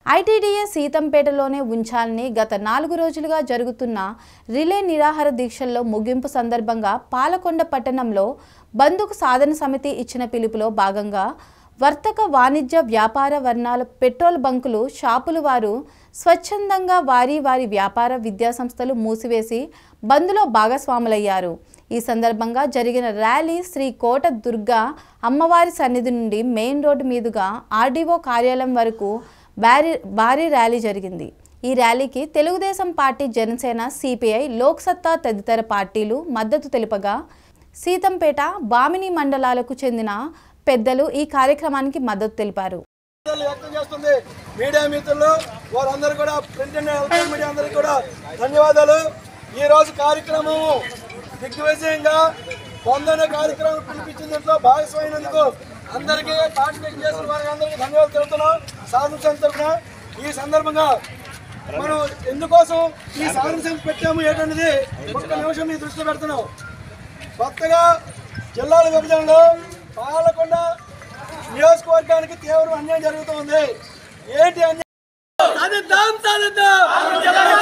ITDA సీతంపేటలోనే ఉంచాలని గత నాలుగు రోజులుగా జరుగుతున్న రిలే నిరాహార దీక్షల్లో ముగింపు సందర్భంగా పాలకొండ పట్టణంలో బంధుకు సాధన సమితి ఇచ్చిన పిలుపులో భాగంగా వర్తక వాణిజ్య వ్యాపార వర్ణాల పెట్రోల్ బంకులు షాపులు వారు స్వచ్ఛందంగా వారి వారి వ్యాపార విద్యా సంస్థలు మూసివేసి బంద్లో భాగస్వాములయ్యారు ఈ సందర్భంగా జరిగిన ర్యాలీ శ్రీ కోట దుర్గా అమ్మవారి సన్నిధి నుండి మెయిన్ రోడ్డు మీదుగా ఆర్డీఓ కార్యాలయం వరకు భారీ భారీ ర్యాలీ జరిగింది ఈ ర్యాలీకి తెలుగుదేశం పార్టీ జనసేన సిపిఐ లోక్సత్తా తదితర పార్టీలు మద్దతు తెలుపగా సీతంపేట బామిని మండలాలకు చెందిన పెద్దలు ఈ కార్యక్రమానికి మద్దతు తెలిపారు ధన్యవాదాలు వ్యక్తం చేస్తుంది మీడియా మిత్రులు వారందరూ కూడా ప్రింట్ అండ్ ఎలక్ట్రానిక్ మీడియా అందరికీ కూడా ధన్యవాదాలు ఈ రోజు కార్యక్రమం దిగ్విజయంగా పొందన కార్యక్రమం పిలిపించిన దాంట్లో భాగస్వామైనందుకు అందరికీ పార్టిసిపేట్ చేసిన వారికి అందరికీ ధన్యవాదాలు తెలుపుతున్నాం సాధన సంస్థ తరఫున ఈ సందర్భంగా మనం ఎందుకోసం ఈ సాధన సంస్థ పెట్టాము ఏంటనేది ఒక్క నిమిషం మీ దృష్టిలో పెడుతున్నాం కొత్తగా జిల్లాల విభజనలో పాలకొండ నియోజకవర్గానికి తీవ్ర అన్యాయం జరుగుతోంది ఏంటి అన్యాయం సాధిద్దాం సాధిద్దాం